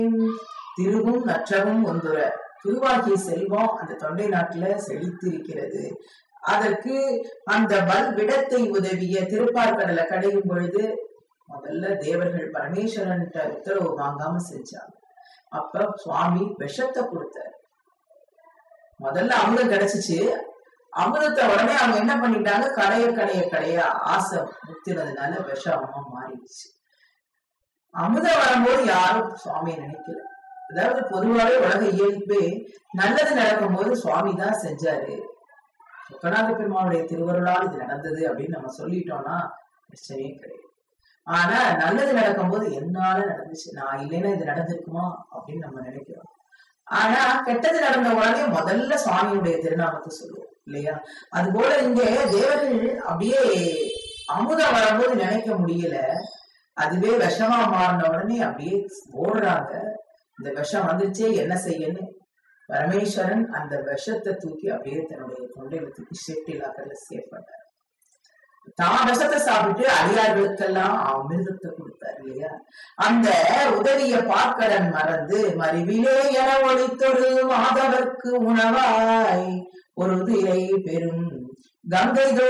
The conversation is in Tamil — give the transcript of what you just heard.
திருவும் நற்றவும் ஒன்றுற திருவாகிய செல்வம் அந்த தொண்டை நாட்டுல செழித்து இருக்கிறது அதற்கு அந்த பல் விடத்தை உதவிய திருப்பார்கடலை கடையும் பொழுது முதல்ல தேவர்கள் பரமேஸ்வரன் உத்தரவு வாங்காம செஞ்சாங்க அப்ப சுவாமி விஷத்தை கொடுத்தார் முதல்ல அமுதம் கிடைச்சிச்சு அமுதத்தை உடனே அவங்க என்ன பண்ணிட்டாங்க கடைய கடைய கடைய ஆசை முத்தினதுனால விஷமா மாறிடுச்சு அமுதம் வரும்போது யாரும் சுவாமியை நினைக்கல அதாவது பொதுவாகவே உலக இயல்பே நல்லது நடக்கும் போது சுவாமி தான் செஞ்சாரு சொக்கநாத பெருமானுடைய திருவருளால் இது நடந்தது அப்படின்னு நம்ம சொல்லிட்டோம்னா பிரச்சனையே கிடையாது ஆனா நல்லது நடக்கும்போது என்னால நடந்துச்சு நான் இல்லைன்னா இது நடந்திருக்குமா அப்படின்னு நம்ம நினைக்கிறோம் ஆனா கெட்டது நடந்த உடனே முதல்ல சுவாமியுடைய திருநாமத்தை சொல்லுவோம் இல்லையா அது போல இங்க தேவர்கள் அப்படியே அமுதம் வரும்போது நினைக்க முடியல அதுவே விஷமா மாறின உடனே அப்படியே ஓடுறாங்க இந்த விஷம் வந்துருச்சே என்ன செய்யன்னு பரமேஸ்வரன் அந்த விஷத்தை தூக்கி அப்படியே தன்னுடைய தொண்டையில தூக்கி சேஃப்டி லாக்கர்ல சேவ் பண்ணார் தான் விஷத்தை சாப்பிட்டு அடியார்களுக்கெல்லாம் அமிர்தத்தை கொடுத்தார் இல்லையா அந்த உதவிய பார்க்கடன் மறந்து மறிவிலே என ஒளித்தொரு மாதவர்க்கு உணவாய் ஒரு திரை பெரும் கங்கை